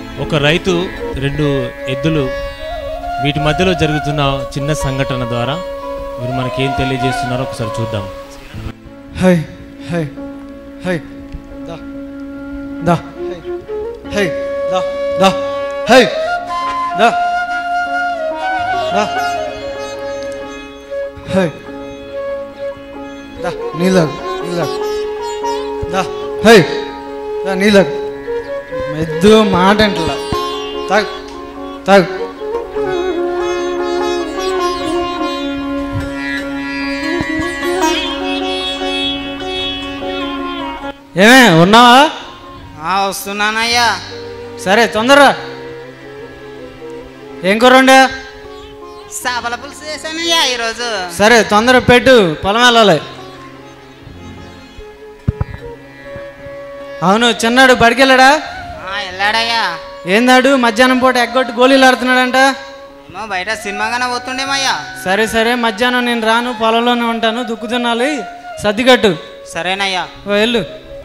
ఒక రైతు రెండు ఎద్దులు వీటి మధ్యలో జరుగుతున్న చిన్న సంఘటన ద్వారా వీరు మనకేం తెలియజేస్తున్నారో ఒకసారి చూద్దాం హై హై హై దా దా హై దా దా హై దా దా హై దా నీళ్ళకు నీళ్ళకు దా హై దా నీళ్ళకు మెద్దు మాట అంటలా తాగు తాగు ఏమే ఉన్నావా ఆ, వస్తున్నానయ్యా సరే తొందరగా ఏం కూర వండా చేపల పులుసు చేశానయ్యా ఈరోజు సరే తొందర పెట్టు పొలం వెళ్ళాలి అవును చిన్నాడు బడికెళ్ళాడా ఆ, వెళ్ళాడయ్యా ఏందాడు మధ్యాహ్నం పూట ఎగ్గొట్టి గోళీలు ఆడుతున్నాడంట ఏమో బయట సినిమాగానే పోతుండేమయ్యా సరే సరే మధ్యాహ్నం నేను రాను పొలంలోనే ఉంటాను దుక్కు తినాలి సర్దికట్టు సరేనయ్యా ఓ వెళ్ళు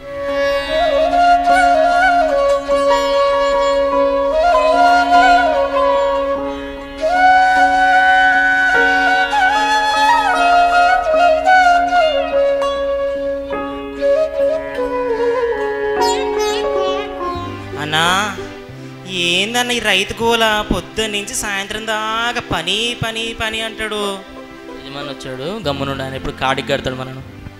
అన్నా ఏందన్న ఈ రైతు కూల పొద్దున్న నుంచి సాయంత్రం దాకా పని పని పని అంటాడు యజమాని వచ్చాడు గమ్మునుండి ఆయన ఇప్పుడు కాడికి కడతాడు మనను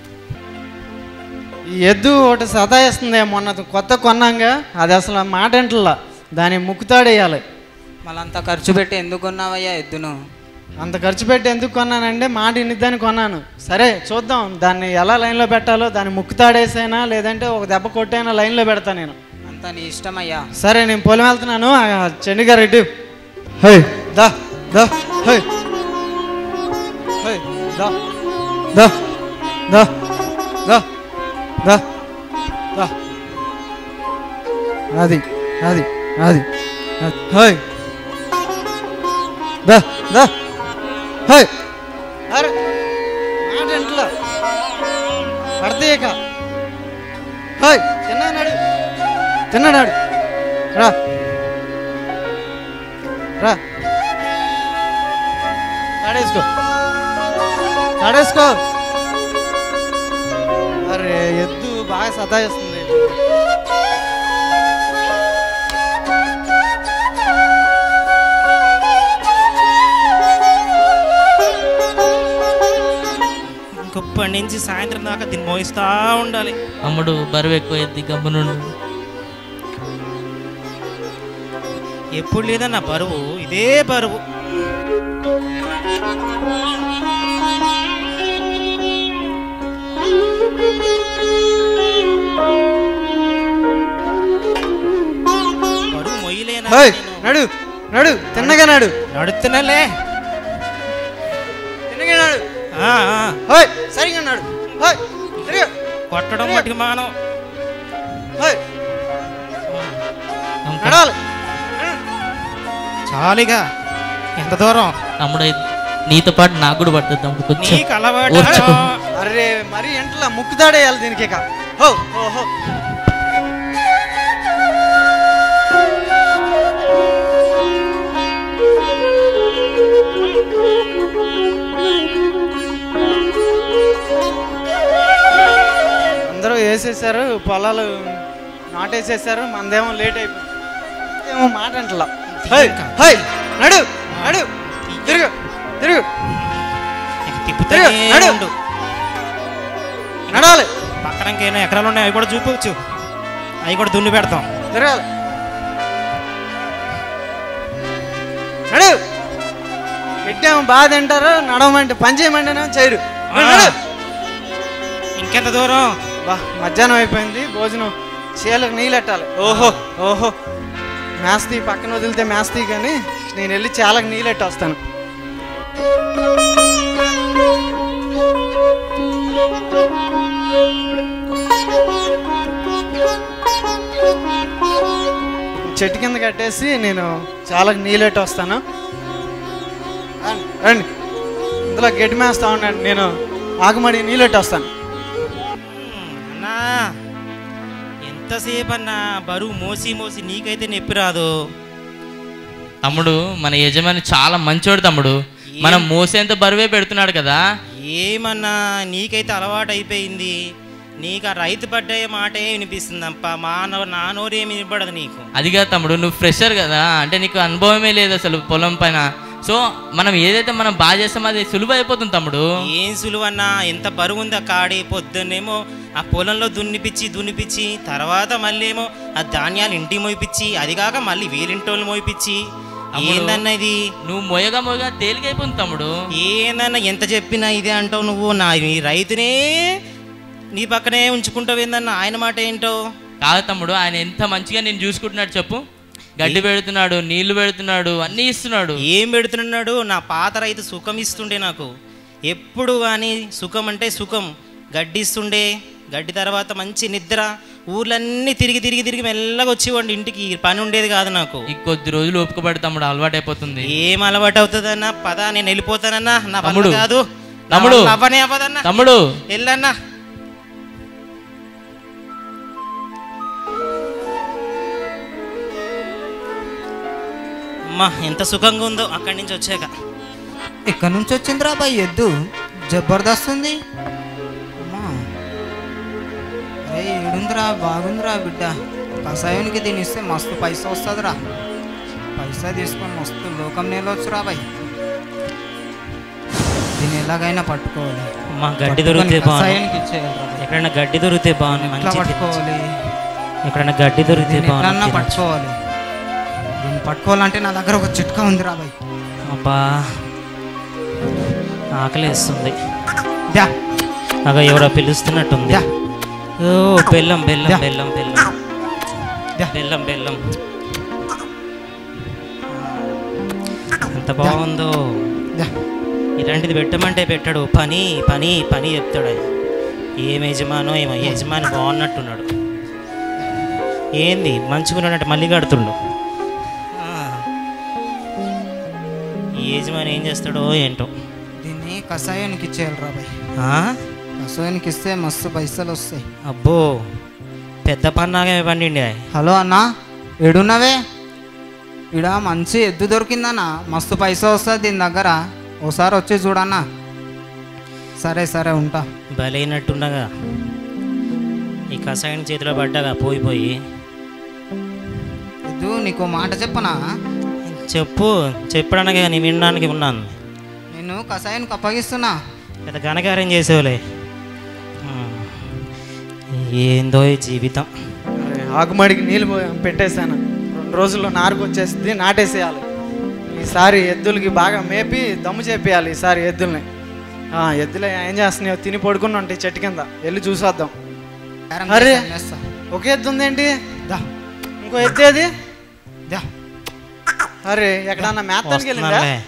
ఈ ఎద్దు ఒకటి సతాయిస్తుంది మొన్న కొత్త కొన్నాంగా అది అసలు ఆ మాట ఏంటల్లా దాన్ని ముక్కుతాడేయాలి మళ్ళంతా ఖర్చు పెట్టి ఎందుకు కొన్నావయ్యా ఎద్దును అంత ఖర్చు పెట్టి ఎందుకు కొన్నానంటే మాట ఇన్నిద్దని కొన్నాను సరే చూద్దాం దాన్ని ఎలా లైన్లో పెట్టాలో దాన్ని ముక్కుతాడేసైనా లేదంటే ఒక దెబ్బ కొట్టైనా లైన్లో పెడతా నేను అంతా నీ ఇష్టమయ్యా సరే నేను పొలం వెళ్తున్నాను ఆ చండీగారు ఇటు హై దా దా హై హై దా దా దా దా దా దా అది అది అది అది. హై దా దా హై అరే మాట ఇంట్లో పడితే ఇక హై తిన్నాడు తిన్నాడు రా రా తాడేసుకో తాడేసుకో అరే ఎద్దు బాగా సతాయిస్తుంది ఇంకొప్పటి నుంచి సాయంత్రం దాకా దీన్ని మోయిస్తా ఉండాలి అమ్ముడు బరువు ఎక్కువ ఎద్ది గమ్మునుండు ఎప్పుడు లేదన్న బరువు ఇదే బరువు బరువు మొయ్యలేనా హై నేను? నడు నడు తిన్నగా నడు నడుస్తున్నాలే తిన్నగా నడు ఆ, ఆ, హై సరిగా నడు హై తిరిగి కొట్టడం మట్టుకు మానం హై నడాలి చాలిగా ఎంత దూరం తమ్ముడు నీతో పాటు నాకు కూడా పడుతుంది తమ్ముడు కొంచెం నీకు అలవాటు ఓర్చుకో. అరే మరి ఎంట్లా ముక్కుతాడేయాలి దీనికి ఇక హో ఓహో అందరూ వేసేసారు పొలాలు నాటేసేసారు మనదేమో లేట్ అయిపోయింది ఏమో మాట అంటలా హై హై నడు నడు తిరుగు తిరుగు ఇక తిప్పుతూనే తిరుగు, నడు. ఉండు నడాలి పక్కన ఇంకేమైనా ఎకరాలు ఉన్నాయి అవి కూడా చూపించు అవి కూడా దున్ని పెడతాం తిరగాలి నడు పెట్టాము బాగా తింటారు నడవమంటే పని చేయమంటేనే చేయరు నడు, నడు. ఇంకెంత దూరం బా మధ్యాహ్నం అయిపోయింది భోజనం చీలకు నీళ్ళు పెట్టాలి ఓహో ఓహో మేస్తీ పక్కన వదిలితే మేస్తీ కానీ నేను వెళ్ళి చాలకు నీళ్ళు ఎట్టి వస్తాను చెట్టు కింద కట్టేసి నేను చాలా నీళ్ళెట్టి వస్తాను రండి, రండి ఇందులో గడ్డి మేస్తా ఉండండి నేను ఆకుమడి నీళ్ళెట్టి వస్తాను అన్నా ఎంత ఎంతసేపు అన్నా బరువు మోసి మోసి నీకైతే నొప్పి రాదు తమ్ముడు మన యజమాని చాలా మంచోడు తమ్ముడు మనం మోసేంత బరువే పెడుతున్నాడు కదా ఏమన్నా నీకైతే అలవాటు అయిపోయింది నీకు ఆ రైతు పడ్డే మాటే వినిపిస్తుందప్ప మా నో- నా నోరేమి వినపడదు నీకు అదిగా తమ్ముడు నువ్వు ఫ్రెషర్ కదా అంటే నీకు అనుభవమే లేదు అసలు పొలం పైన సో మనం ఏదైతే మనం బాగా చేస్తామో అది సులువు అయిపోతుంది తమ్ముడు ఏం సులువన్నా ఎంత బరువు ఉంది ఆ కాడి పొద్దున్నేమో ఆ పొలంలో దున్నిపిచ్చి దున్నిపిచ్చి తర్వాత మళ్ళీ ఏమో ఆ ధాన్యాలు ఇంటికి మోయిపిచ్చి అది కాక మళ్ళీ వీరింటోళ్ళు మోయిపిచ్చి అమ్ముడు. ఏందన్నా ఇది నువ్వు మొయగా మొయగా తేలికైపోతుంది తమ్ముడు ఏందన్నా ఎంత చెప్పినా ఇదే అంటావు నువ్వు నా ఈ రైతునే నీ పక్కనే ఉంచుకుంటావు ఏందన్నా ఆయన మాట ఏంటో కాదు తమ్ముడు ఆయన ఎంత మంచిగా నేను చూసుకుంటున్నాడు చెప్పు గడ్డి పెడుతున్నాడు నీళ్లు పెడుతున్నాడు అన్నీ ఇస్తున్నాడు ఏం పెడుతున్నాడు నా పాత రైతు సుఖం ఇస్తుండే నాకు ఎప్పుడు కానీ సుఖం అంటే సుఖం గడ్డి ఇస్తుండే గడ్డి తర్వాత మంచి నిద్ర ఊర్లన్నీ తిరిగి తిరిగి తిరిగి మెల్లగా వచ్చేవాడి ఇంటికి పని ఉండేది కాదు నాకు ఈ కొద్ది రోజులు ఓపికపడి తమ్ముడు అలవాటు అయిపోతుంది ఏం అలవాటు అవుతుందన్నా పద నేను వెళ్ళిపోతానన్నా నా వల్ల తమ్ముడు. కాదు నా తమ్ముడు. వల్ల అవ్వనే అవ్వదన్నా తమ్ముడు వెళ్ళన్నా అమ్మా ఎంత సుఖంగా ఉందో అక్కడి నుంచి వచ్చాక ఇక్కడ నుంచి వచ్చిందిరా బాయ్ ఎద్దు జబర్దస్త్ ఉంది అమ్మా అరే ఏడుందిరా బాగుందిరా బిడ్డ కషాయానికి దీన్ని ఇస్తే మస్తు పైసా వస్తుందిరా పైసా తీసుకొని మస్తు లోకం నేలొచ్చురా బాయ్ దీన్ని ఎలాగైనా పట్టుకోవాలి అమ్మా గడ్డి దొరికితే బాగుంది కషాయానికి ఇచ్చేయాలిరా బాయ్. ఎక్కడైనా గడ్డి దొరికితే బాగుంది ఎట్లా మంచి పట్టుకోవాలి ఎక్కడైనా గడ్డి దొరికితే దీన్ని ఎట్లన్నా బాగుంది పట్టుకోవాలి దీన్ని పట్టుకోవాలంటే నా దగ్గర ఒక చిట్కా ఉందిరా బాయ్ అబ్బా ఆకలేస్తుంది దా అగ ఎవడో పిలుస్తున్నట్టుంది దా ఓ బెల్లం బెల్లం దా. బెల్లం బెల్లం దా. బెల్లం బెల్లం ఎంత బాగుందో దా ఇలాంటిది పెట్టమంటే పెట్టాడు పని పని పని చెప్తాడు అది ఏం యజమానో ఏమో యజమాని బాగున్నట్టున్నాడు ఏంది మంచిగా ఉన్నట్టు మళ్ళీ కడుతుండు ఆ. ఈ యజమాని ఏం చేస్తాడో ఏంటో దీన్ని కషాయానికి ఇచ్చేయాలిరా బాయ్ ఆ? కషాయానికి ఇస్తే మస్తు పైసలు వస్తాయి అబ్బో పెద్ద పన్నాగా పండిండి హలో అన్నా ఏడున్నావే ఇడ మంచి ఎద్దు దొరికిందన్నా మస్తు పైసా వస్తుంది దీని దగ్గర ఓసారి వచ్చి చూడన్నా సరే సరే ఉంటా బలైనట్టుండగా ఈ కషాయం చేతిలో పడ్డాగా పోయి పోయి ఎద్దు నీకు మాట చెప్పనా చెప్పు చెప్పడానికి నేను వినడానికి ఉన్నాను నేను కషాయానికి అప్పగిస్తున్నా పెద్ద ఘనకార్యం చేసేవాలే ఏందో ఈ జీవితం అరే, ఆకుమడికి నీళ్ళు పో- పెట్టేశాను రెండు రోజుల్లో నారుకు వచ్చేస్తుంది నాటేసేయాలి ఈసారి ఎద్దులకి బాగా మేపి దమ్ము చేపియాలి ఈసారి ఎద్దుల్ని ఆ, ఎద్దులు ఏం చేస్తున్నాయో తిని పడుకుని ఉంటాయి చెట్టు కింద వెళ్ళి చూసొద్దాం బేరం అరే. చేసి అమ్మేస్తా. ఒకే ఎద్దు ఉందేంటి దా ఇంకో ఎద్దు ఏది దా అరే ఎక్కడన్నా మేతానికి వెళ్ళిందా వస్తున్నానులే.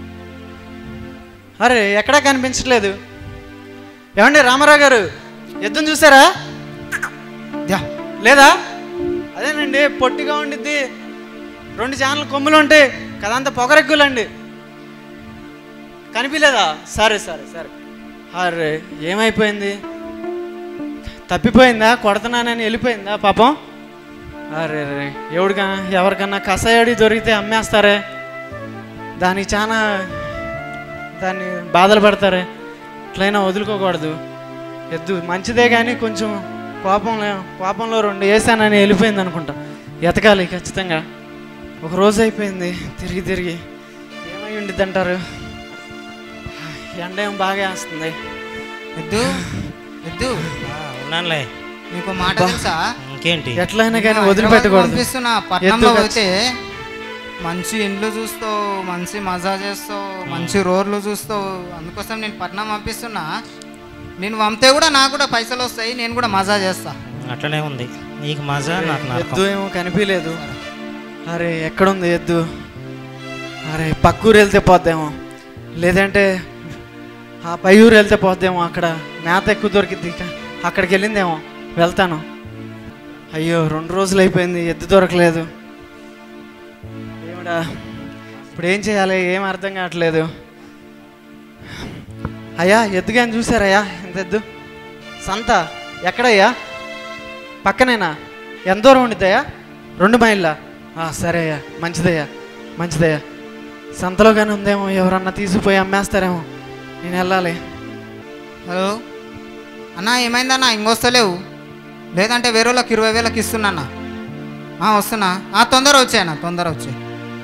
అరే ఎక్కడా కనిపించట్లేదు ఏమండి రామారావు గారు ఎద్దును చూసారా దా లేదా అదేనండి పొట్టిగా ఉండిద్ది రెండు ఛానల్ కొమ్ములు ఉంటాయి కదంతా పొగరెగ్గులండి కనిపించలేదా సరే సరే సరే అరే ఏమైపోయింది తప్పిపోయిందా కొడతానని వెళ్ళిపోయిందా పాపం అరే రే ఎవడికన్నా ఎవరికన్నా కషాయడి దొరికితే అమ్మేస్తారే దానికి చాలా దాన్ని బాధలు పడతారే ఇట్లయినా వదులుకోకూడదు ఎద్దు మంచిదే కానీ కొంచెం కోపంలో కోపంలో రెండు వేసానని వెళ్ళిపోయింది అనుకుంటా ఎతకాలి ఖచ్చితంగా ఒక రోజు అయిపోయింది తిరిగి తిరిగి ఏమై ఉండిద్ది అంటారు ఎండ ఏం బాగా వేస్తుంది ఎద్దు ఎద్దు ఆ, ఉన్నానులే నీకు మాట తెలుసా ఇంకేంటి ఎట్లయినా కానీ నేను వదిలిపెట్టకూడదు హైదరాబాద్ పంపిస్తున్నా పట్నంలో ఎద్దు పోతే మంచి ఇండ్లు చూస్తావు మంచి మజా చేస్తావు మంచి రోడ్లు చూస్తావు అందుకోసం నేను పట్నం పంపిస్తున్నా నేను పంపితే కూడా నాకు కూడా పైసలు వస్తాయి నేను కూడా మజా చేస్తా అట్లనే ఉంది నీకు మజా నాకు ఎద్దు నరకం ఏమో కనిపించలేదు అరే ఎక్కడుంది ఎద్దు అరే పక్కూరు వెళ్తే పోద్దేమో లేదంటే ఆ పై ఊరు వెళ్తే పోద్దేమో అక్కడ మేత ఎక్కువ దొరికిద్ది ఇక అక్కడికి వెళ్ళిందేమో వెళ్తాను అయ్యో రెండు రోజులు అయిపోయింది ఎద్దు దొరకలేదు ఏమిడా ఇప్పుడు ఏం చేయాలి ఏం అర్థం కావట్లేదు అయ్యా ఎద్దుగాని చూసారయ్యా ఇంత ఎద్దు సంత ఎక్కడయ్యా పక్కనేనా ఎంత దూరం ఉండిద్దయ్యా రెండు మైళ్ళ సరే అయ్యా మంచిదయ్యా మంచిదయ్యా సంతలో కానీ ఉందేమో ఎవరన్నా తీసుకుపోయి అమ్మేస్తారేమో నేను వెళ్ళాలి హలో అన్నా ఏమైందన్నా ఇంకొస్తలేవు లేదంటే వేరే వాళ్ళకి ఇరవై వేలకు ఇస్తున్నా అన్న. ఆ, వస్తున్నా ఆ, తొందర వచ్చాయన్న తొందర వచ్చాయి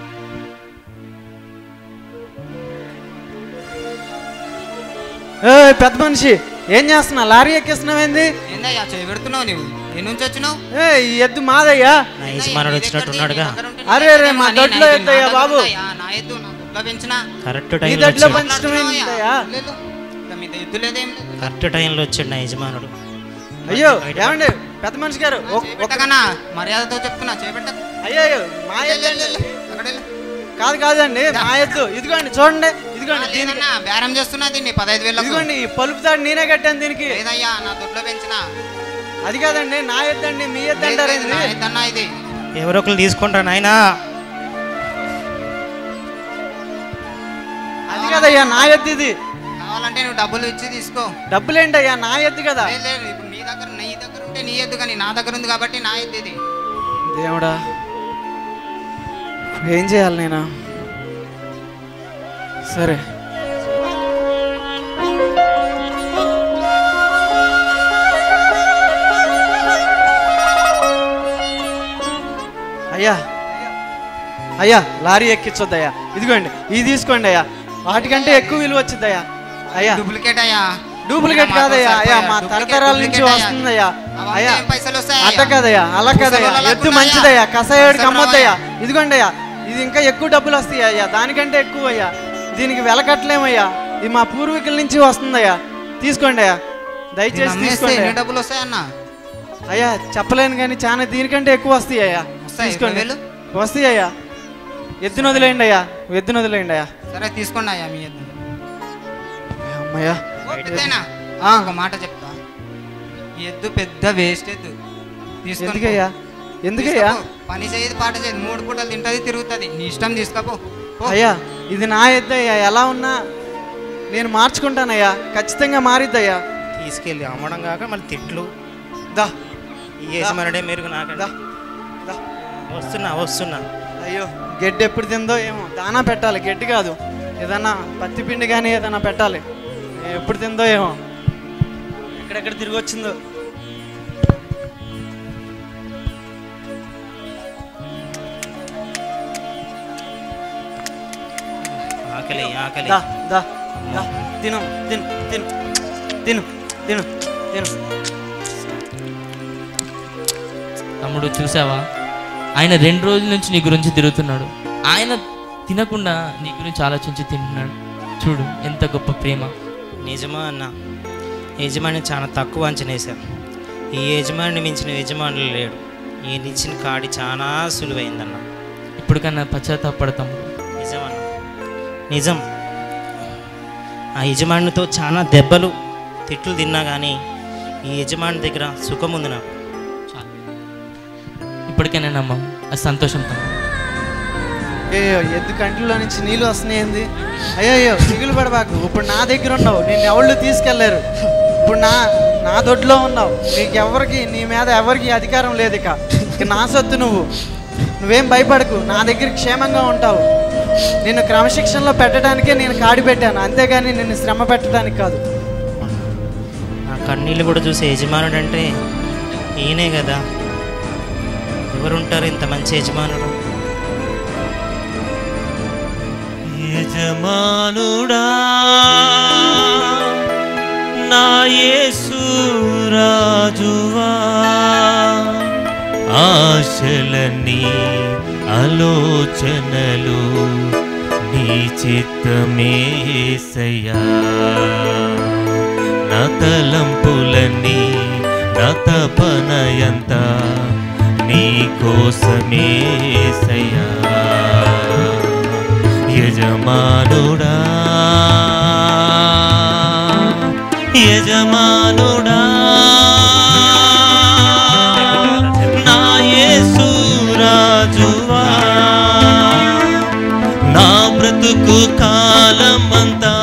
ఏ పెద్ద మనిషి ఏం చేస్తున్నా లారీ ఎక్కిస్తున్నావేంది ఏందయ్యా చేయబెడుతున్నావు నువ్వు ఏ నుంచి వచ్చినావు ఏ ఈ ఎద్దు మాదయ్యా నా యజమానుడు వచ్చినట్టున్నాడుగా అరే, అరే, మా దొడ్లో ఎద్దయ్యా బాబు. నా ఎద్దు నా దొడ్లో పెంచినా కరెక్ట్ ఈ టైంలో దొడ్లో వచ్చాడు పెంచడం ఏంటయ్యా లేదు. ఇంకా మీ ఎద్దు లేదేం లేదు కరెక్ట్ టైంలో వచ్చాడు నా యజమానుడు అయ్యో ఏమండి పెద్ద మనిషి గారు ఒక్- ఒక్క- చేయబెట్టకన్నా మర్యాదతో చెప్తున్నా చేయబెట్టక అయ్యో అయ్యో మా ఎద్దు అండి. అక్కడ వెళ్ళు. కాదు కాదండి మా ఎద్దు ఇదిగోండి చూడండి ఇదిగోండి దీనికి లేదన్నా బేరం చేస్తున్నా దీన్ని పదహైదు వేలకు ఇదిగోండి ఈ పలుపు తాడు నేనే కట్టాను దీనికి లేదయ్యా నా దొడ్లో పెంచిన అది కాదండి నా ఎద్దు అండి మీ ఎద్దు అంటారేంది నా ఎద్దన్నా ఇది ఎవరో ఒకరు తీసుకుంటారు నాయనా అది కదయ్యా నా ఎద్దు ఇది కావాలంటే నువ్వు డబ్బులు ఇచ్చి తీసుకో డబ్బులేంటయ్యా నా ఎద్దు కదా లేదు, లేదు ఇప్పుడు నీ దగ్గర నీ దగ్గర ఉంటే నీ ఎద్దు కానీ నా దగ్గర ఉంది కాబట్టి నా ఎద్దు ఇది దేవుడా ఏం చేయాలి నేను సరే అయ్యా అయ్యా లారీ ఎక్కించొద్దయ్యా ఇదిగోండి ఇది తీసుకోండి అయ్యా వాటికంటే ఎక్కువ విలువ వచ్చిందయ్యా అయ్యా డూప్లికేట్ అయ్యా డూప్లికేట్ మాకు కాదయ్యా అయ్యా మా సరిపోయా. తరతరాల డూప్లికేట్ నుంచి అయ్యా. వస్తుందయ్యా అవంతా అయ్యా ఏం పైసలు వస్తాయా అట్ట కదయ్యా అలా కదయ్యా ముసలోళ్ళ ఎద్దు లాగా మంచిదయ్యా ఉన్నాయా? కసాయోడికి ముసలి అమ్మొద్దయ్యా ఇదిగోండి అయ్యా ఇది ఇంకా ఎక్కువ డబ్బులు వస్తాయి అయ్యా దానికంటే ఎక్కువ అయ్యా దీనికి వెల కట్టలేమయ్యా ఇది మా పూర్వీకుల నుంచి వస్తుందయ్యా తీసుకోండి అయ్యా దీన్ని దయచేసి అమ్మేస్తే తీసుకోండి ఎన్ని అయ్యా. డబ్బులు వస్తాయన్న అయ్యా చెప్పలేను కానీ చాలా దీనికంటే ఎక్కువ వస్తాయి అయ్యా వస్తాయి, తీసుకోండి ఇరవై వేలు? వస్తాయి అయ్యా ఎద్దును వదిలేయండి అయ్యా ఎద్దును వదిలేయండి అయ్యా సరే తీసుకోండి అయ్యా మీ ఎద్దు అమ్మయ్యా ఓ, పెద్దయినా, ఆ. ఒక మాట చెప్తా ఈ ఎద్దు పెద్ద వేస్ట్ ఎద్దు తీసుకొని పో. ఎందుకయ్యా ఎందుకయ్యా తీసుకోపో. పని చేయదు పాట చేయదు మూడు పూటలు తింటది తిరుగుతుంది నీ ఇష్టం తీసుకోపో పో. అయ్యా ఇది నా ఎద్దు అయ్యా ఎలా ఉన్నా నేను మార్చుకుంటానయ్యా ఖచ్చితంగా మారిద్దయ్యా తీసుకెళ్ళి అమ్మడం కాక మళ్ళీ తిట్లు దా ఈ యజమానుడే మెరుగు నాకండి దా దా వస్తున్నా వస్తున్నా అయ్యో గడ్డి ఎప్పుడు తిందో ఏమో దానా పెట్టాలి గడ్డి కాదు ఏదన్నా పత్తి పిండి కానీ ఏదన్నా పెట్టాలి ఎప్పుడు తిందో ఏమో ఎక్కడెక్కడ తిరిగి వచ్చిందో ఆకలి ఆకలి దా దా దా తిను తిను తిను తిను తిను తిను తమ్ముడు చూసావా ఆయన రెండు రోజుల నుంచి నీ గురించి తిరుగుతున్నాడు ఆయన తినకుండా నీ గురించి ఆలోచించి తింటున్నాడు చూడు ఎంత గొప్ప ప్రేమ నిజమా అన్న యజమాని చాలా తక్కువ అంచనేశారు ఈ యజమానిని మించిన యజమానులు లేడు ఈయన ఇచ్చిన కాడి చాలా సులువైందన్న ఇప్పుడు కన్నా పశ్చాత్తాపడు తమ్ముడు నిజం అన్న నిజం ఆ యజమానితో చాలా దెబ్బలు తిట్లు తిన్నా కానీ ఈ యజమాని దగ్గర సుఖం ఉంది నాకు చాలు ఇప్పటికైనా నమ్మం అది సంతోషం తమ్ముడు అయ్యో ఎద్దు కంటిలో నుంచి నీళ్ళు వస్తున్నాయింది అయ్యో దిగులు పడబాకు ఇప్పుడు నా దగ్గర ఉన్నావు నిన్ను ఎవళ్ళు తీసుకెళ్లారు ఇప్పుడు నా నా దొడ్లో ఉన్నావు నీకు ఎవరికి నీ మీద ఎవరికి అధికారం లేదు ఇక ఇక నా సొత్తు నువ్వు నువ్వేం భయపడకు నా దగ్గర క్షేమంగా ఉంటావు నిన్ను క్రమశిక్షణలో పెట్టడానికే నేను కాడి పెట్టాను అంతేగాని నిన్ను శ్రమ పెట్టడానికి కాదు నా కన్నీళ్ళు కూడా చూసే యజమానుడు అంటే ఈయనే కదా ఎవరుంటారు ఇంత మంచి యజమానుడు యజమానుడా నా యేసు రాజువా ఆశలన్నీ ఆలోచనలు నీ చిత్తమేసయ్యా నా తలంపులన్నీ నా తపనయంత నీ కోసమేసయ్యా యజమానుడా యజమానుడా నా యేసు రాజువా నా బ్రతుకు కాలమంతా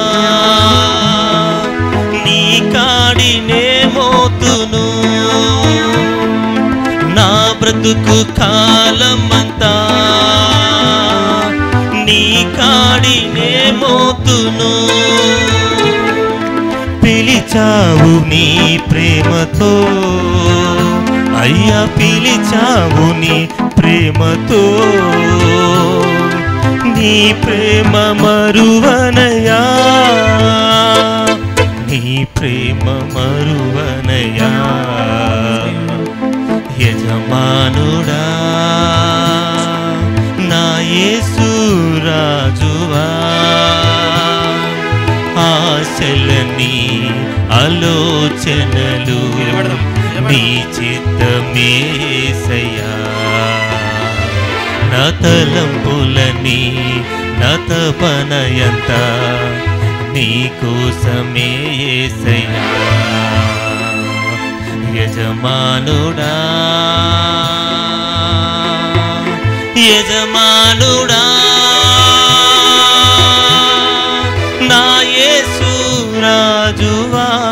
నీ కాడినే మోతును నా బ్రతుకు బ్రతుకు కాలమంతా నీ కాడినే మోతును పిలిచావు నీ ప్రేమతో అయ్యా పిలిచావు నీ ప్రేమతో నీ ప్రేమ మరువనయా నీ ప్రేమ మరువనయా యజమానుడా నా యేసు రాజువా ఆశలని ఆలోచనలు నీ చిత్తమేసయ్యా నా తలంపులని నా తపనయంత నీ కోసమే ఏసయ్యా యజమానుడా యజమానుడా నా యేసు రాజువా